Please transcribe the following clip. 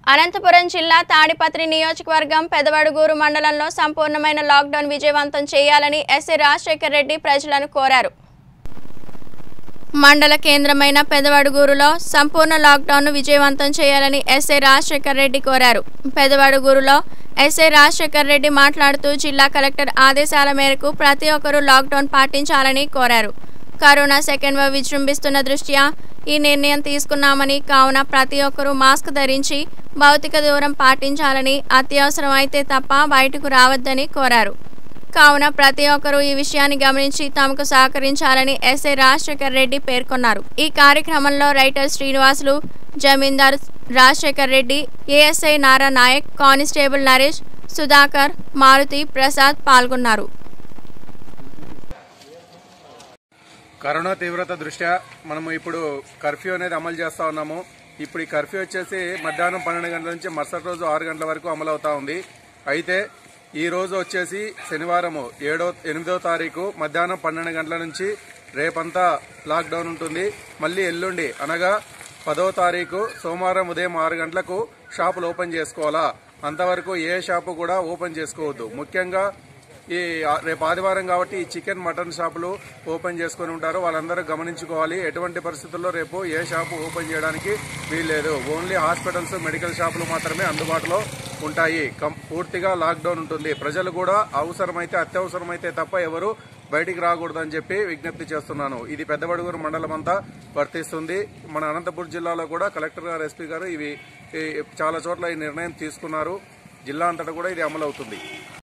అనంతపురం జిల్లా తాడిపత్రి నియోజకవర్గం పెదవడుగూరు మండలంలో సంపూర్ణమైన లాక్డౌన్ విజయవంతం చేయాలని ఎస్సీ రాజశేఖర్ రెడ్డి ప్రజలను కోరారు మండల కేంద్రమైన పెదవడుగూరులో సంపూర్ణ లాక్డౌన్ను విజయవంతం చేయాలని ఎస్ఐ రాజశేఖర్ రెడ్డి కోరారు పెదవడుగూరులో ఎస్ఐ రాజశేఖర్ రెడ్డి మాట్లాడుతూ జిల్లా కలెక్టర్ ఆదేశాల మేరకు ప్రతి ఒక్కరూ లాక్డౌన్ పాటించాలని కోరారు కరోనా సెకండ్ వేవ్ విజృంభిస్తున్న దృష్ట్యా ఈ నిర్ణయం తీసుకున్నామని కావున ప్రతి ఒక్కరూ మాస్క్ ధరించి భౌతిక దూరం పాటించాలని అత్యవసరం అయితే తప్ప బయటకు రావద్దని కోరారు కావున ప్రతి ఒక్కరూ ఈ విషయాన్ని గమనించి తమకు సహకరించాలని ఎస్ఐ రాజశేఖర్ రెడ్డి పేర్కొన్నారు ఈ కార్యక్రమంలో writer Srinivasulu Zamindar Rajasekhar Reddy ASI Nara Nayak constable Naresh Sudhakar Maruti Prasad పాల్గొన్నారు కరోనా తీవ్రత దృష్ట్యా మనము ఇప్పుడు కర్ఫ్యూ అనేది అమలు చేస్తా ఉన్నాము ఇప్పుడు ఈ కర్ఫ్యూ వచ్చేసి మధ్యాహ్నం పన్నెండు గంటల నుంచి మరుసటి రోజు ఆరు గంటల వరకు అమలు అవుతా ఉంది అయితే ఈ రోజు వచ్చేసి శనివారము ఏడో ఎనిమిదో తారీఖు మధ్యాహ్నం పన్నెండు గంటల నుంచి రేపంతా లాక్డౌన్ ఉంటుంది మళ్ళీ ఎల్లుండి అనగా పదో తారీఖు సోమవారం ఉదయం ఆరు గంటలకు షాపులు ఓపెన్ చేసుకోవాలా అంతవరకు ఏ షాపు కూడా ఓపెన్ చేసుకోవద్దు ముఖ్యంగా ఈ ఆ- రేపు ఆదివారం కాబట్టి ఈ చికెన్ మటన్ షాపులు ఓపెన్ చేసుకుని ఉంటారు వాళ్ళందరూ గమనించుకోవాలి ఎటువంటి పరిస్థితుల్లో రేపు ఏ షాపు ఓపెన్ చేయడానికి వీల్లేదు ఓన్లీ హాస్పిటల్స్ మెడికల్ షాపులు మాత్రమే అందుబాటులో ఉంటాయి కం- పూర్తిగా లాక్డౌన్ ఉంటుంది ప్రజలు కూడా అవసరమైతే అత్యవసరమైతే తప్ప ఎవరు బయటికి రాకూడదని చెప్పి విజ్ఞప్తి చేస్తున్నాను ఇది పెద్దబడుగురు మండలం అంతా వర్తిస్తుంది మన అనంతపురం జిల్లాలో కూడా కలెక్టర్ గారు ఎస్పీ గారు ఇవి ఈ చాలా చోట్ల ఈ నిర్ణయం తీసుకున్నారు జిల్లా అంతటా కూడా ఇది అమలు అవుతుంది